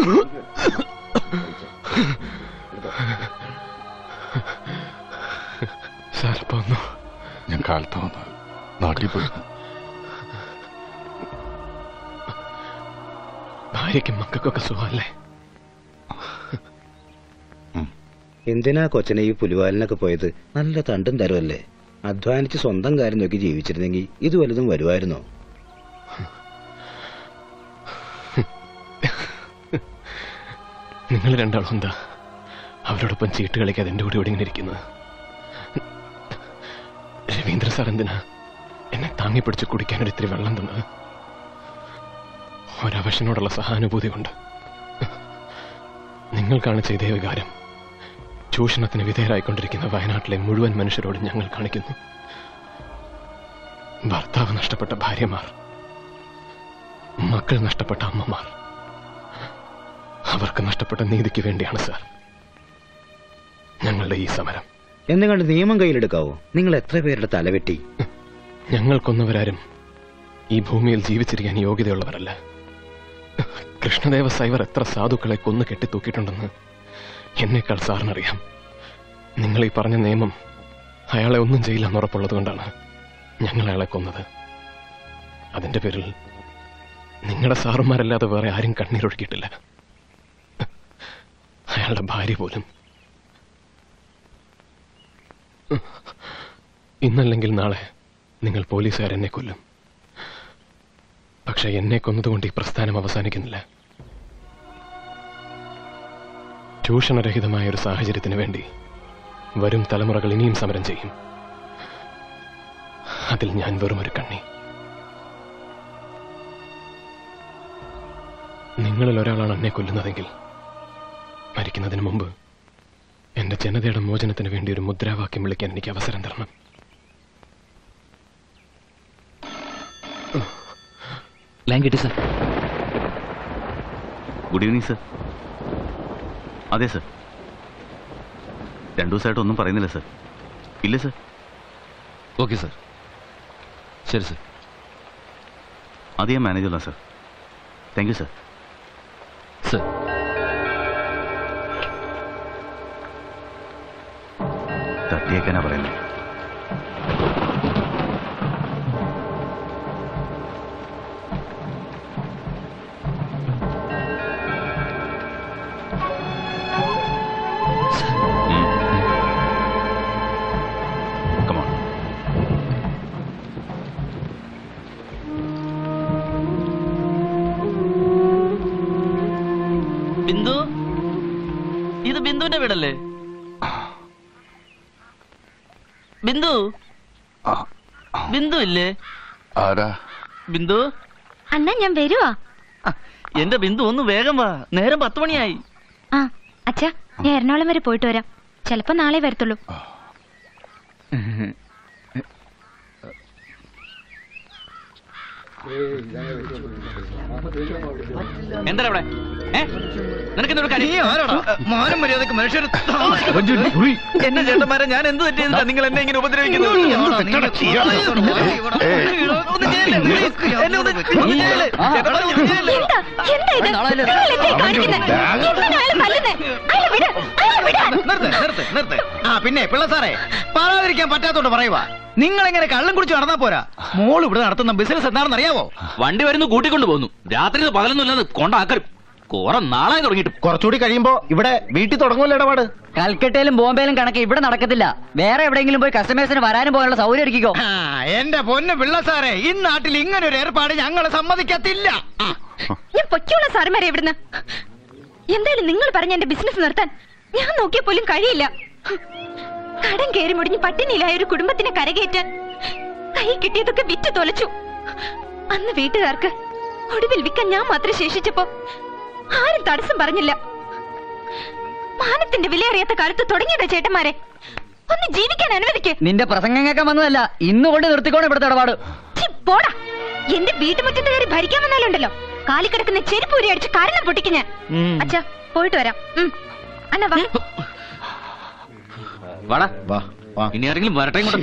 സാറപ്പോ വന്നു ഞാൻ കാലത്ത് വന്ന് നാട്ടിൽ പോയി ഭാര്യയ്ക്കും മക്കൾക്കൊക്കെ സുഖമല്ലേ എന്തിനാ കൊച്ചനെ ഈ പുലിവാലിനൊക്കെ പോയത് നല്ല തണ്ടും തരമല്ലേ അധ്വാനിച്ച് സ്വന്തം കാര്യം നോക്കി ജീവിച്ചിരുന്നെങ്കിൽ ഇത് വലുതും വരുമായിരുന്നോ നിങ്ങൾ രണ്ടാളും എന്താ അവരോടൊപ്പം ചീട്ട് കളിക്കാതെ എൻ്റെ കൂടെ ഇവിടെ ഇങ്ങനെ ഇരിക്കുന്നത് രവീന്ദ്ര സാർ എന്തിനാ എന്നെ താങ്ങി പിടിച്ച് കുടിക്കാൻ ഒരു ഇത്തിരി വെള്ളം തന്നത് ഒരവശനോടുള്ള സഹാനുഭൂതി കൊണ്ട് നിങ്ങൾ കാണിച്ച ഇതേ വികാരം ചൂഷണത്തിന് വിധേയരായിക്കൊണ്ടിരിക്കുന്ന വയനാട്ടിലെ മുഴുവൻ മനുഷ്യരോട് ഞങ്ങൾ കാണിക്കുന്നു ഭർത്താവ് നഷ്ടപ്പെട്ട ഭാര്യമാർ മക്കൾ നഷ്ടപ്പെട്ട അമ്മമാർ അവർക്ക് നഷ്ടപ്പെട്ട നീതിക്ക് വേണ്ടിയാണ് സാർ ഞങ്ങളുടെ ഈ സമരം എന്നുകൊണ്ട് നിയമം കയ്യിലെടുക്കാവോ നിങ്ങൾ എത്ര പേരുടെ തലവെട്ടി ഞങ്ങൾ കൊന്നവരാരും ഈ ഭൂമിയിൽ ജീവിച്ചിരിക്കാൻ യോഗ്യതയുള്ളവരല്ല കൃഷ്ണദേവ സൈവർ എത്ര സാധുക്കളെ കൊന്നു കെട്ടിത്തൂക്കിയിട്ടുണ്ടെന്ന് എന്നേക്കാൾ സാറിനറിയാം നിങ്ങൾ ഈ പറഞ്ഞ നിയമം അയാളെ ഒന്നും ചെയ്യില്ലെന്ന് ഉറപ്പുള്ളത് കൊണ്ടാണ് ഞങ്ങൾ അയാളെ കൊന്നത് അതിന്റെ പേരിൽ നിങ്ങളുടെ സാറുമാരല്ലാതെ വേറെ ആരും കണ്ണീരൊഴുക്കിയിട്ടില്ല അയാളുടെ ഭാര്യ പോലും ഇന്നല്ലെങ്കിൽ നാളെ നിങ്ങൾ പോലീസുകാർ എന്നെ കൊല്ലും പക്ഷെ എന്നെ കൊന്നതുകൊണ്ട് ഈ പ്രസ്ഥാനം അവസാനിക്കുന്നില്ല ചൂഷണരഹിതമായ ഒരു സാഹചര്യത്തിന് വേണ്ടി വരും തലമുറകൾ ഇനിയും സമരം ചെയ്യും അതിൽ ഞാൻ വെറും ഒരു കണ്ണി നിങ്ങളിൽ ഒരാളാണ് എന്നെ കൊല്ലുന്നതെങ്കിൽ മരിക്കുന്നതിന് മുമ്പ് എന്റെ ജനതയുടെ മോചനത്തിന് വേണ്ടി ഒരു മുദ്രാവാക്യം വിളിക്കാൻ എനിക്ക് അവസരം തരണം ലൈൻ കിട്ടി സർ ഗുഡ് ഈവനിങ് സർ അതെ സർ രണ്ടു ദിവസമായിട്ട് ഒന്നും പറയുന്നില്ല സർ ഇല്ല സർ ഓക്കെ സർ ശരി സർ അത് ഞാൻ മാനേജ് ചെയ്യാം sir thank you sir sir തട്ടിയേക്കാനാ പറയുന്നത് Come on. ബിന്ദു ഇത് ബിന്ദുവിന്റെ വീടല്ലേ ബിന്ദു ബിന്ദു ഇല്ലേ ആരാ ബിന്ദു അണ്ണാ ഞാൻ വരുവാ ആ, എന്റെ ബിന്ദു ഒന്ന് വേഗം വാ നേരം പത്ത് മണിയായി ആ അച്ഛാ ഞാൻ എറണാകുളം വരെ പോയിട്ട് വരാം ചിലപ്പോ നാളെ വരത്തുള്ളൂ എന്താ ഇവിടെ ഏ? നിനക്ക് എന്തൊരു കാര്യം മാനം മര്യാദക്ക് മനുഷ്യർ എന്നെ ചേട്ടന്മാരെ ഞാൻ എന്ത് തെറ്റിയതാ നിങ്ങൾ എന്നെ ഇങ്ങനെ ഉപദ്രവിക്കുന്നത് ഒന്ന് ചെയ്യല്ലേ? please. എന്നെ ഒന്ന് ഒന്ന് ചെയ്യല്ലേ? ചേട്ടന്മാരെ ഒന്ന് ചെയ്യല്ലേ? എന്താ എന്താ ഇത് നിങ്ങൾ എന്താ ഈ കാണിക്കുന്നെ? എന്തിനാ അയാളെ തല്ലുന്നെ? അയാളെ വിട്, അയാളെ വിടാൻ. നിർത്ത് നിർത്ത് നിർത്ത് ആ പിന്നെ പിള്ള സാറേ പറയാതിരിക്കാൻ പറ്റാത്തോണ്ട് പറയുവാ നിങ്ങൾ എങ്ങനെ കള്ളം കുടിച്ച് നടന്നാ പോരാ മോൾ ഇവിടെ നടത്തുന്ന ബിസിനസ് എന്താണെന്ന് അറിയാവോ വണ്ടി വരുന്നു കൂട്ടിക്കൊണ്ട് പോകുന്നു രാത്രി പകലൊന്നും ഇല്ലാതെ കൊണ്ടാക്കരും കുറെ നാളായി തുടങ്ങിയിട്ട് കുറച്ചുകൂടി കഴിയുമ്പോ ഇവിടെ വീട്ടിൽ തുടങ്ങുമല്ലോ ഇടപാട് കൽക്കട്ടയിലും ബോംബെയിലും കണക്ക് ഇവിടെ നടക്കത്തില്ല വേറെ എവിടെയെങ്കിലും പോയി കസ്റ്റമേഴ്സിന് വരാനും പോകാനുള്ള സൗകര്യം ഒരുക്കിക്കോ ആ, എന്റെ പൊന്ന് പിള്ള സാറേ ഈ നാട്ടിൽ ഇങ്ങനെ ഒരു ഏർപ്പാട് ഞങ്ങൾ സമ്മതിക്കത്തില്ല ആ, ഞാൻ പൊയ്ക്കോളാം സാറുമാരെ ഇവിടുന്ന് എന്തായാലും നിങ്ങൾ പറഞ്ഞ എന്റെ ബിസിനസ് നിർത്താൻ ഞാൻ നോക്കിയ പോലും കഴിയില്ല കടം കയറി മുടിഞ്ഞ് പട്ടിണിയിലായ ഒരു കുടുംബത്തിനെ കരകയറ്റാൻ കൈ കിട്ടിയതൊക്കെ വിറ്റ് തൊലച്ചു അന്ന് വീട്ടുകാർക്ക് ഒടുവിൽ വിൽക്കാൻ ഞാൻ മാത്രം ശേഷിച്ചപ്പോ ആരും തടസ്സം പറഞ്ഞില്ല മാനത്തിന്റെ വിലയറിയാത്ത കാലത്ത് തുടങ്ങിയതാ ചേട്ടന്മാരെ ഒന്ന് ജീവിക്കാൻ അനുവദിക്ക് നിന്റെ പ്രസംഗം കേൾക്കാൻ വന്നതല്ല ഇന്ന് കൊണ്ട് നിർത്തിക്കോണം ഇവിടുത്തെ ഇടപാട് ഛി, പോടാ എന്റെ വീട്ടുമുറ്റത്ത് കയറി ഭരിക്കാൻ വന്നാലുണ്ടല്ലോ കാലി കിടക്കുന്ന ചെരുപ്പൂരി അടിച്ച് കാരണം പൊട്ടിക്ക് ഞാൻ ഉം. അച്ഛാ പോയിട്ട് വരാം ഉം. അന്ന വാ വാടാ വാ വാ ഇനി ആരെങ്കിലും വരട്ടെ കൊണ്ട്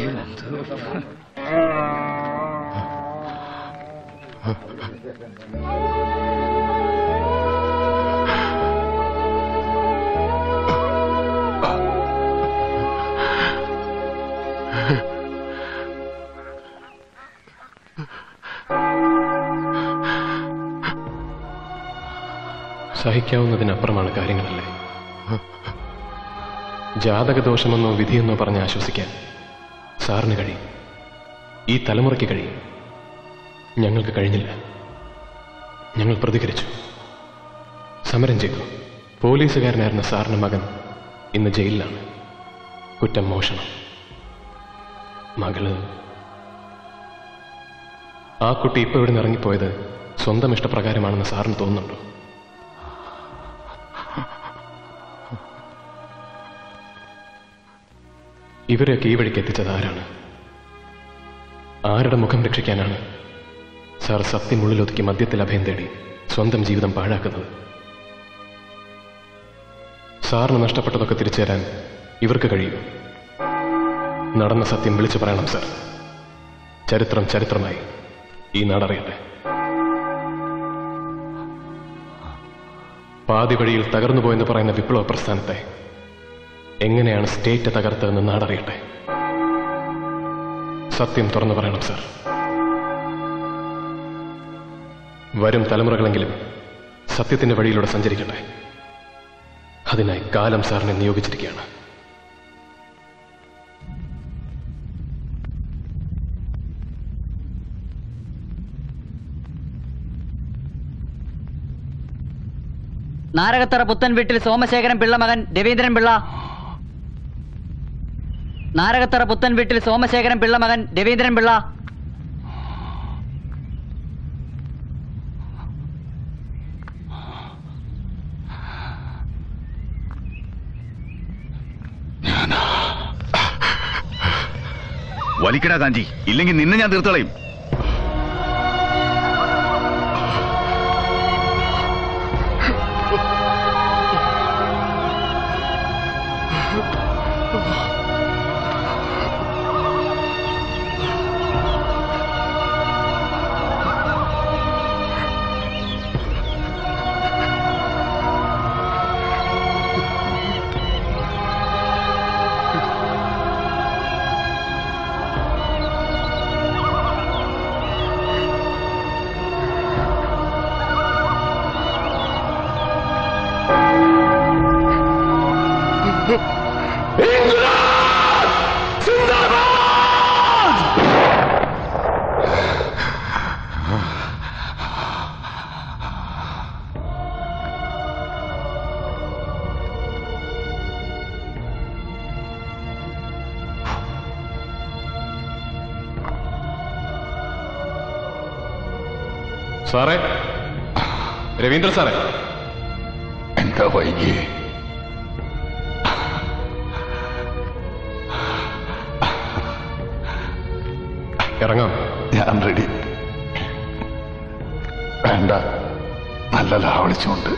സഹിക്കാവുന്നതിനപ്പുറമാണ് കാര്യങ്ങളല്ലേ ജാതകദോഷമെന്നോ വിധിയെന്നോ പറഞ്ഞ് ആശ്വസിക്കാൻ സാറിന് കഴിയും ഈ തലമുറയ്ക്ക് കഴിയും ഞങ്ങൾക്ക് കഴിഞ്ഞില്ല ഞങ്ങൾ പ്രതികരിച്ചു സമരം ചെയ്തു പോലീസുകാരനായിരുന്ന സാറിന് മകൻ ഇന്ന് ജയിലിലാണ് കുറ്റം മോഷണം മകള് ആ കുട്ടി ഇപ്പൊ ഇവിടെ നിന്ന് ഇറങ്ങിപ്പോയത് സ്വന്തം ഇഷ്ടപ്രകാരമാണെന്ന് സാറിന് തോന്നുന്നുണ്ടോ ഇവരെയൊക്കെ ഈ വഴിക്ക് എത്തിച്ചത് ആരാണ് ആരുടെ മുഖം രക്ഷിക്കാനാണ് സാർ സത്യം ഉള്ളിലൊതുക്കി മദ്യത്തിൽ അഭയം തേടി സ്വന്തം ജീവിതം പാഴാക്കുന്നത് സാറിന് നഷ്ടപ്പെട്ടതൊക്കെ തിരിച്ചു തരാൻ ഇവർക്ക് കഴിയും നടന്ന സത്യം വിളിച്ചു പറയണം സാർ ചരിത്രം ചരിത്രമായി ഈ നാടറിയട്ടെ പാതി വഴിയിൽ തകർന്നുപോയെന്ന് പറയുന്ന വിപ്ലവ പ്രസ്ഥാനത്തെ എങ്ങനെയാണ് സ്റ്റേറ്റ് തകർത്തതെന്ന് നാടറിയട്ടെ സത്യം തുറന്നു പറയണം സാർ വരും തലമുറകളെങ്കിലും സത്യത്തിന്റെ വഴിയിലൂടെ സഞ്ചരിക്കട്ടെ അതിനായി കാലം സാറിനെ നിയോഗിച്ചിരിക്കുകയാണ് നാരകത്തറ പുത്തൻ വീട്ടിൽ സോമശേഖരൻ പിള്ള മകൻ രവീന്ദ്രൻ പിള്ള നാരകത്തറ പുത്തൻ വീട്ടിൽ സോമശേഖരൻ പിള്ള മകൻ രവീന്ദ്രൻ പിള്ള വലിക്കടാ കാഞ്ചി ഇല്ലെങ്കിൽ നിന്നെ ഞാൻ തീർത്തളയും സാറേ രവീന്ദ്ര സാറേ എന്താ വൈകി ഇറങ്ങാം ഞാൻ റെഡി വേണ്ട നല്ല ലാവളിച്ചുണ്ട്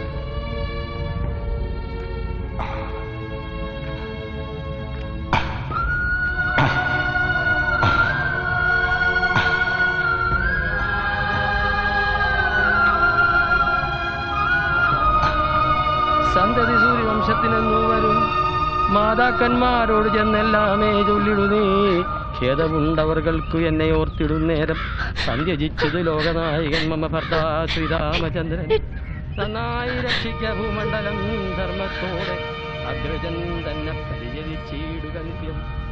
സന്തതി സൂര്യവംശത്തിനെന്നു വരും മാതാക്കന്മാരോട് ചെന്നെല്ലാമേ ചൊല്ലിടു നീ ഖേദമുണ്ടവർകൾക്കു എന്നെ ഓർത്തിടുന്നേരം സന്ധ്യജിച്ചത് ലോകനായകൻ മമ ഭർത്താ ശ്രീരാമചന്ദ്രൻ നന്നായി രക്ഷിക്ക ഭൂമണ്ഡലം ധർമ്മത്തോടെ അഗ്രജൻ തന്നെ പരിചരിച്ചിടുക നിത്യം